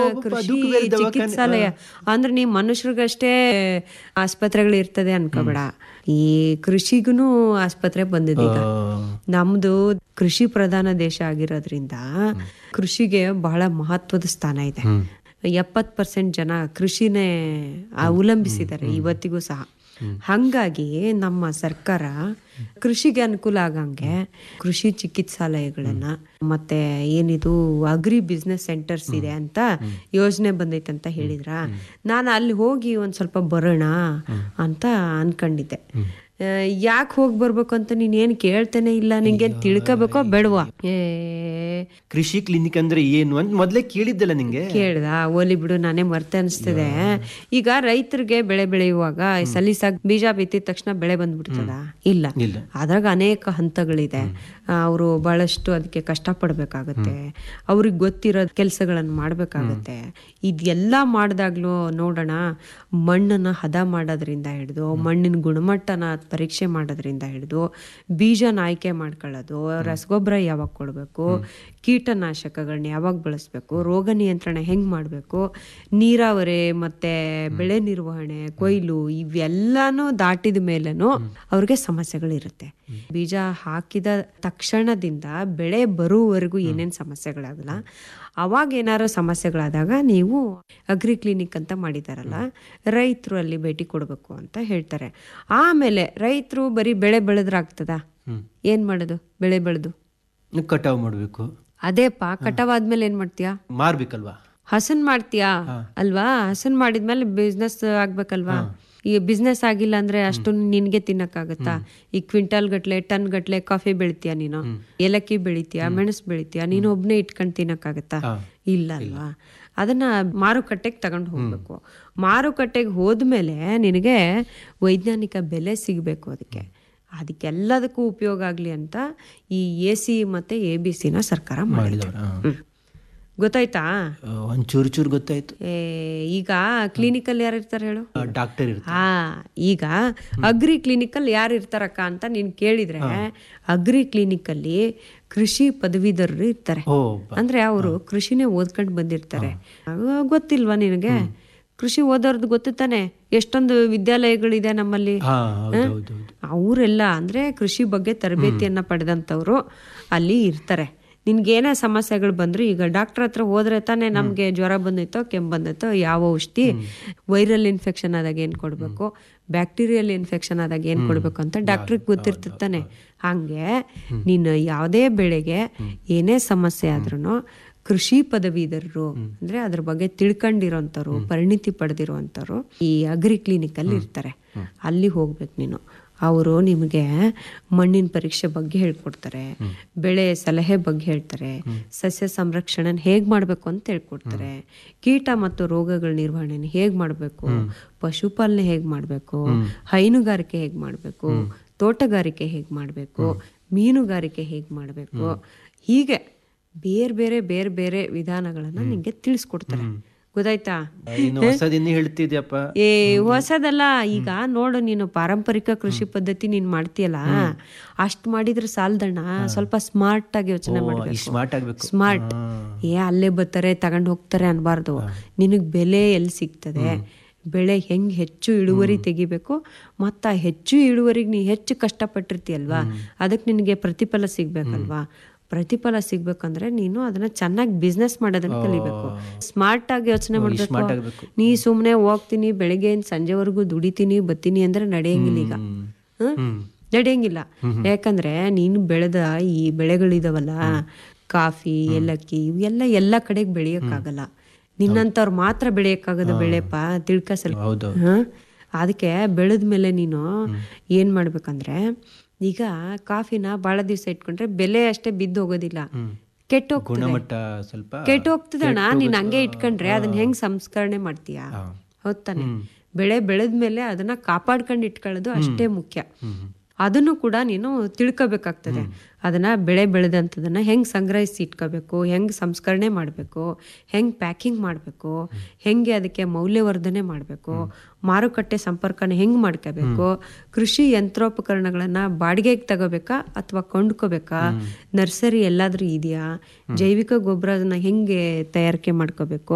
ಕೃಷಿ ಅದಕ್ಕೂ ಬೇರೆ ದವಾಖಾನೆ. ಚಿಕಿತ್ಸಾಲಯ ಅಂದ್ರೆ ನೀವು ಮನುಷ್ಯರಿಗಷ್ಟೇ ಆಸ್ಪತ್ರೆಗಳು ಇರ್ತದೆ ಅನ್ಕೋಬೇಡ ಈ ಕೃಷಿಗೂ ಆಸ್ಪತ್ರೆ ಬಂದಿದೆ ಈಗ ನಮ್ದು ಕೃಷಿ ಪ್ರಧಾನ ದೇಶ ಆಗಿರೋದ್ರಿಂದ ಕೃಷಿಗೆ ಬಹಳ ಮಹತ್ವದ ಸ್ಥಾನ ಇದೆ ಎಪ್ಪತ್ ಪರ್ಸೆಂಟ್ ಜನ ಕೃಷಿನೇ ಅವಲಂಬಿಸಿದ್ದಾರೆ ಇವತ್ತಿಗೂ ಸಹ ಹಂಗಾಗಿ ನಮ್ಮ ಸರ್ಕಾರ ಕೃಷಿಗೆ ಅನುಕೂಲ ಆಗಂಗೆ ಕೃಷಿ ಚಿಕಿತ್ಸಾಲಯಗಳನ್ನ ಮತ್ತೆ ಏನಿದು ಅಗ್ರಿ ಬಿಸ್ನೆಸ್ ಸೆಂಟರ್ಸ್ ಇದೆ ಅಂತ ಯೋಜನೆ ಬಂದೈತೆ ಅಂತ ಹೇಳಿದ್ರ ನಾನು ಅಲ್ಲಿ ಹೋಗಿ ಒಂದ್ ಸ್ವಲ್ಪ ಬರೋಣ ಅಂತ ಅನ್ಕೊಂಡಿದ್ದೆ ಯಾಕೆ ಹೋಗಿ ಬರ್ಬೇಕು ಅಂತ ನೀನ್ ಏನ್ ಕೇಳ್ತೇನೆ ಇಲ್ಲ ನಿಂಗೆ ತಿಳ್ಕೋಬೇಕೋ ಬೇಡವಾ ಏ ಕೃಷಿ ಕ್ಲಿನಿಕ್ ಅಂದ್ರೆ ಏನು ಅಂತ ಮೊದ್ಲೇ ಕೇಳಿದ್ದಲ್ಲ ನಿಂಗೆ ಕೇಳ್ದ ಓಲಿ ಬಿಡು ನಾನೇ ಮರ್ತೆ ಅನಿಸ್ತದೆ ಈಗ ರೈತರಿಗೆ ಬೆಳೆ ಬೆಳೆಯುವಾಗ ಸಲೀಸಾಗಿ ಬೀಜ ಬಿತ್ತಿದ ತಕ್ಷಣ ಬೆಳೆ ಬಂದ್ಬಿಡ್ತದ ಇಲ್ಲ ಇಲ್ಲ. ಅದ್ರಾಗ ಅನೇಕ ಹಂತಗಳಿದೆ ಅವರು ಬಹಳಷ್ಟು ಅದಕ್ಕೆ ಕಷ್ಟ ಪಡ್ಬೇಕಾಗತ್ತೆ ಅವ್ರಿಗೆ ಗೊತ್ತಿರೋ ಕೆಲಸಗಳನ್ನ ಮಾಡ್ಬೇಕಾಗತ್ತೆ ಇದೆಲ್ಲ ಮಾಡಿದಾಗ್ಲೂ ನೋಡೋಣ ಮಣ್ಣನ್ನ ಹದ ಮಾಡೋದ್ರಿಂದ ಹಿಡಿದು ಮಣ್ಣಿನ ಗುಣಮಟ್ಟನ ಪರೀಕ್ಷೆ ಮಾಡೋದ್ರಿಂದ ಹಿಡಿದು ಬೀಜನ ಆಯ್ಕೆ ಮಾಡ್ಕೊಳ್ಳೋದು ರಸಗೊಬ್ಬರ ಯಾವಾಗ ಕೊಡಬೇಕು ಕೀಟನಾಶಕಗಳನ್ನ ಯಾವಾಗ ಬಳಸಬೇಕು ರೋಗ ನಿಯಂತ್ರಣ ಹೆಂಗ್ ಮಾಡಬೇಕು ನೀರಾವರಿ ಮತ್ತೆ ಬೆಳೆ ನಿರ್ವಹಣೆ ಕೊಯ್ಲು ಇವೆಲ್ಲಾನು ದಾಟಿದ ಮೇಲೇನು ಅವ್ರಿಗೆ ಸಮಸ್ಯೆಗಳಿರುತ್ತೆ ಬೀಜ ಹಾಕಿದ ತಕ್ಷಣದಿಂದ ಬೆಳೆ ಬರುವವರೆಗೂ ಏನೇನ್ ಸಮಸ್ಯೆಗಳಾಗಲ್ಲ ಅವಾಗ ಏನಾರು ಸಮಸ್ಯೆಗಳಾದಾಗ ನೀವು ಅಗ್ರಿ ಕ್ಲಿನಿಕ್ ಅಂತ ಮಾಡಿದಾರಲ್ಲ ರೈತರು ಅಲ್ಲಿ ಭೇಟಿ ಕೊಡಬೇಕು ಅಂತ ಹೇಳ್ತಾರೆ ಆಮೇಲೆ ರೈತರು ಬರೀ ಬೆಳೆ ಬೆಳೆದ್ರಾಗ್ತದ ಏನ್ ಮಾಡೋದು ಬೆಳೆ ಬೆಳೆದು ಕಟಾವ್ ಮಾಡ್ಬೇಕು ಅದೇಪ್ಪ ಕಟಾವಾದ್ಮೇಲೆ ಏನ್ ಮಾಡ್ತೀಯಾ ಮಾರ್ಬೇಕಲ್ವಾ ಹಸನ್ ಮಾಡ್ತೀಯಾ ಅಲ್ವಾ ಹಸನ್ ಮಾಡಿದ್ಮೇಲೆ ಬಿಸ್ನೆಸ್ ಆಗ್ಬೇಕಲ್ವಾ ಈ ಬಿಸ್ನೆಸ್ ಆಗಿಲ್ಲ ಅಂದ್ರೆ ಅಷ್ಟು ನಿನ್ಗೆ ತಿನ್ನಕ್ಕಾಗತ್ತಾ ಈ ಕ್ವಿಂಟಲ್ ಗಟ್ಲೆ ಟನ್ ಗಟ್ಲೆ ಕಾಫಿ ಬೆಳಿತೀಯ ನೀನು ಏಲಕ್ಕಿ ಬೆಳಿತೀಯ ಮೆಣಸು ಬೆಳಿತೀಯ ನೀನು ಒಬ್ನೇ ಇಟ್ಕೊಂಡ್ ತಿನ್ನಕ್ಕಾಗತ್ತಾ ಇಲ್ಲ ಅಲ್ವಾ ಅದನ್ನ ಮಾರುಕಟ್ಟೆಗೆ ತಗೊಂಡು ಹೋಗ್ಬೇಕು ಮಾರುಕಟ್ಟೆಗೆ ಹೋದ್ಮೇಲೆ ನಿನಗೆ ವೈಜ್ಞಾನಿಕ ಬೆಲೆ ಸಿಗಬೇಕು ಅದಕ್ಕೆ ಅದಕ್ಕೆಲ್ಲದಕ್ಕೂ ಉಪಯೋಗ ಆಗ್ಲಿ ಅಂತ ಈ ಎ ಸಿ ಮತ್ತೆ ಎ ಬಿ ಸಿನ ಸರ್ಕಾರ ಮಾಡಿದೆ ಹ್ಮ್. ಗೊತ್ತಾಯ್ತಾ ಒಂದ್ ಚೂರು ಚೂರು ಗೊತ್ತಾಯ್ತು ಏ, ಈಗ ಕ್ಲಿನಿಕಲ್ ಯಾರು ಇರ್ತಾರೆ ಹೇಳು ಡಾಕ್ಟರ್ ಇರ್ತಾರೆ ಹಾ ಈಗ ಅಗ್ರಿ ಕ್ಲಿನಿಕಲ್ ಯಾರು ಇರ್ತಾರಕ್ಕ ಅಂತ ನೀನ್ ಕೇಳಿದ್ರೆ ಅಗ್ರಿ ಕ್ಲಿನಿಕಲ್ಲಿ ಕೃಷಿ ಪದವೀಧರರು ಇರ್ತಾರೆ ಓ ಅಂದ್ರೆ ಅವರು ಕೃಷಿನೇ ಓದ್ಕೊಂಡು ಬಂದಿರ್ತಾರೆ ಅವ ಗೊತ್ತಿಲ್ವಾ ನಿನಗೆ ಕೃಷಿ ಓದೋರ್ದು ಗೊತ್ತು ತಾನೆ ಎಷ್ಟೊಂದು ವಿದ್ಯಾಲಯಗಳಿದೆ ನಮ್ಮಲ್ಲಿ ಹಾ ಹೌದೌದು ಅವರೆಲ್ಲ ಅಂದ್ರೆ ಕೃಷಿ ಬಗ್ಗೆ ತರಬೇತಿಯನ್ನ ಪಡೆದಂತವ್ರು ಅಲ್ಲಿ ಇರ್ತಾರೆ ನಿನ್ಗೇನೇ ಸಮಸ್ಯೆಗಳು ಬಂದ್ರು ಈಗ ಡಾಕ್ಟರ್ ಹತ್ರ ಹೋದ್ರೆ ತಾನೇ ನಮ್ಗೆ ಜ್ವರ ಬಂದೈತೋ ಕೆಮ್ಮು ಬಂದೈತೋ ಯಾವ ಔಷಧಿ ವೈರಲ್ ಇನ್ಫೆಕ್ಷನ್ ಆದಾಗ ಏನ್ ಕೊಡ್ಬೇಕು ಬ್ಯಾಕ್ಟೀರಿಯಲ್ ಇನ್ಫೆಕ್ಷನ್ ಆದಾಗ ಏನ್ ಕೊಡ್ಬೇಕು ಅಂತ ಡಾಕ್ಟ್ರಿಗೆ ಗೊತ್ತಿರ್ತಿರ್ತಾನೆ ಹಂಗೆ ನೀನು ಯಾವುದೇ ಬೆಳೆಗೆ ಏನೇ ಸಮಸ್ಯೆ ಆದ್ರೂ ಕೃಷಿ ಪದವೀಧರರು ಅಂದ್ರೆ ಅದ್ರ ಬಗ್ಗೆ ತಿಳ್ಕೊಂಡಿರೋಂಥವ್ರು ಪರಿಣಿತಿ ಪಡೆದಿರುವಂಥವ್ರು ಈ ಅಗ್ರಿ ಕ್ಲಿನಿಕ್ ಅಲ್ಲಿ ಇರ್ತಾರೆ ಅಲ್ಲಿ ಹೋಗ್ಬೇಕು ನೀನು ಅವರು ನಿಮಗೆ ಮಣ್ಣಿನ ಪರೀಕ್ಷೆ ಬಗ್ಗೆ ಹೇಳ್ಕೊಡ್ತಾರೆ ಬೆಳೆ ಸಲಹೆ ಬಗ್ಗೆ ಹೇಳ್ತಾರೆ ಸಸ್ಯ ಸಂರಕ್ಷಣೆ ಹೇಗ್ ಮಾಡ್ಬೇಕು ಅಂತ ಹೇಳ್ಕೊಡ್ತಾರೆ ಕೀಟ ಮತ್ತು ರೋಗಗಳ ನಿರ್ವಹಣೆ ಹೇಗ್ ಮಾಡ್ಬೇಕು ಪಶುಪಾಲನೆ ಹೇಗ್ ಮಾಡ್ಬೇಕು ಹೈನುಗಾರಿಕೆ ಹೇಗ್ ಮಾಡ್ಬೇಕು ತೋಟಗಾರಿಕೆ ಹೇಗ್ ಮಾಡ್ಬೇಕು ಮೀನುಗಾರಿಕೆ ಹೇಗ್ ಮಾಡ್ಬೇಕು ಹೀಗೆ ಬೇರೆ ಬೇರೆ ಬೇರೆ ಬೇರೆ ವಿಧಾನಗಳನ್ನ ನಿಂಗೆ ತಿಳಿಸ್ಕೊಡ್ತಾರೆ ಗೊತ್ತಾಯ್ತಾ ಇನ್ನು ಹೊಸದಿನ್ನು ಹೇಳ್ತಿದ್ಯಪ್ಪ ಏ ಹೊಸದಲ್ಲ ಈಗ ನೋಡು ನೀನು ಪಾರಂಪರಿಕ ಕೃಷಿ ಪದ್ಧತಿ ನೀನ್ ಮಾಡ್ತೀಯಲ್ಲ ಅಷ್ಟ್ ಮಾಡಿದ್ರೆ ಸಾಲ್ದಣ್ಣ ಸ್ವಲ್ಪ ಸ್ಮಾರ್ಟ್ ಆಗಿ ಯೋಚನೆ ಮಾಡ್ಬೇಕು ಸ್ಮಾರ್ಟ್ ಆಗ್ಬೇಕು ಸ್ಮಾರ್ಟ್ ಏ ಅಲ್ಲೇ ಬರ್ತಾರೆ ತಗೊಂಡ್ ಹೋಗ್ತಾರೆ ಅನ್ಬಾರ್ದು ನಿನಗ್ ಬೆಲೆ ಎಲ್ಲಿ ಸಿಗ್ತದೆ ಬೆಳೆ ಹೆಂಗ್ ಹೆಚ್ಚು ಇಳುವರಿ ತೆಗಿಬೇಕು ಮತ್ತ ಆ ಹೆಚ್ಚು ಇಳುವರಿಗೆ ನೀ ಹೆಚ್ಚು ಕಷ್ಟಪಟ್ಟಿರ್ತೀಯಲ್ವಾ ಅದಕ್ಕೆ ನಿನಗೆ ಪ್ರತಿಫಲ ಸಿಗ್ಬೇಕಲ್ವಾ ಪ್ರತಿಫಲ ಸಿಗ್ಬೇಕಂದ್ರೆ ನೀನು ಅದನ್ನ ಚೆನ್ನಾಗಿ ಬಿಸ್ನೆಸ್ ಮಾಡೋದನ್ನ ಕಲಿಬೇಕು ಸ್ಮಾರ್ಟ್ ಆಗಿ ಯೋಚನೆ ಮಾಡ್ಬೇಕು ನೀ ಸುಮ್ನೆ ಹೋಗ್ತೀನಿ ಬೆಳಿಗ್ಗೆಯಿಂದ ಸಂಜೆವರೆಗೂ ದುಡಿತೀನಿ ಬತ್ತೀನಿ ಅಂದ್ರೆ ನಡೆಯಂಗಿಲ್ಲ ಈಗ ಹ್ಮ್? ನಡೆಯಂಗಿಲ್ಲ ಯಾಕಂದ್ರೆ ನೀನು ಬೆಳೆದ ಈ ಬೆಳೆಗಳಿದಾವಲ್ಲ ಕಾಫಿ ಏಲಕ್ಕಿ ಇವೆಲ್ಲ ಎಲ್ಲ ಕಡೆಗೆ ಬೆಳೆಯಕ್ಕಾಗಲ್ಲ ನಿನ್ನಂತವ್ರು ಮಾತ್ರ ಬೆಳೆಯಕ್ಕಾಗದ ಬೆಳೆಪ್ಪ ತಿಳ್ಕ ಸ್ವಲ್ಪ ಹೌದು ಹ? ಅದಕ್ಕೆ ಬೆಳೆದ ಮೇಲೆ ನೀನು ಏನ್ ಮಾಡ್ಬೇಕಂದ್ರೆ ಈಗ ಕಾಫಿನ ಬಹಳ ದಿವಸ ಇಟ್ಕೊಂಡ್ರೆ ಬೆಲೆ ಅಷ್ಟೇ ಬಿದ್ದು ಹೋಗೋದಿಲ್ಲ ಕೆಟ್ಟ ಹೋಗ್ತದೆ ಗುಣಮಟ್ಟ ಸ್ವಲ್ಪ ಕೆಟ್ಟ ಹೋಗ್ತದಣ್ಣ ನೀನ್ ಹಂಗೆ ಇಟ್ಕೊಂಡ್ರೆ ಅದನ್ನ ಹೆಂಗ್ ಸಂಸ್ಕರಣೆ ಮಾಡ್ತೀಯಾ ಹೌದ್ ತಾನೆ ಬೆಳೆ ಬೆಳೆದ್ಮೇಲೆ ಅದನ್ನ ಕಾಪಾಡ್ಕೊಂಡು ಇಟ್ಕೊಳ್ಳೋದು ಅಷ್ಟೇ ಮುಖ್ಯ ಅದನ್ನು ಕೂಡ ನೀನು ತಿಳ್ಕೊಬೇಕಾಗ್ತದೆ ಅದನ್ನ ಬೆಳೆ ಬೆಳೆದಂಥದನ್ನ ಹೆಂಗ್ ಸಂಗ್ರಹಿಸಿ ಇಟ್ಕೋಬೇಕು ಹೆಂಗ್ ಸಂಸ್ಕರಣೆ ಮಾಡಬೇಕು ಹೆಂಗ್ ಪ್ಯಾಕಿಂಗ್ ಮಾಡಬೇಕು ಹೆಂಗೆ ಅದಕ್ಕೆ ಮೌಲ್ಯವರ್ಧನೆ ಮಾಡಬೇಕು ಮಾರುಕಟ್ಟೆ ಸಂಪರ್ಕನ ಹೆಂಗ್ ಮಾಡ್ಕೋಬೇಕು ಕೃಷಿ ಯಂತ್ರೋಪಕರಣಗಳನ್ನ ಬಾಡಿಗೆಗೆ ತಗೋಬೇಕಾ ಅಥವಾ ಕೊಂಡ್ಕೋಬೇಕಾ ನರ್ಸರಿ ಎಲ್ಲಾದ್ರೂ ಇದೆಯಾ ಜೈವಿಕ ಗೊಬ್ಬರನ ಹೆಂಗೆ ತಯಾರಿಕೆ ಮಾಡ್ಕೋಬೇಕು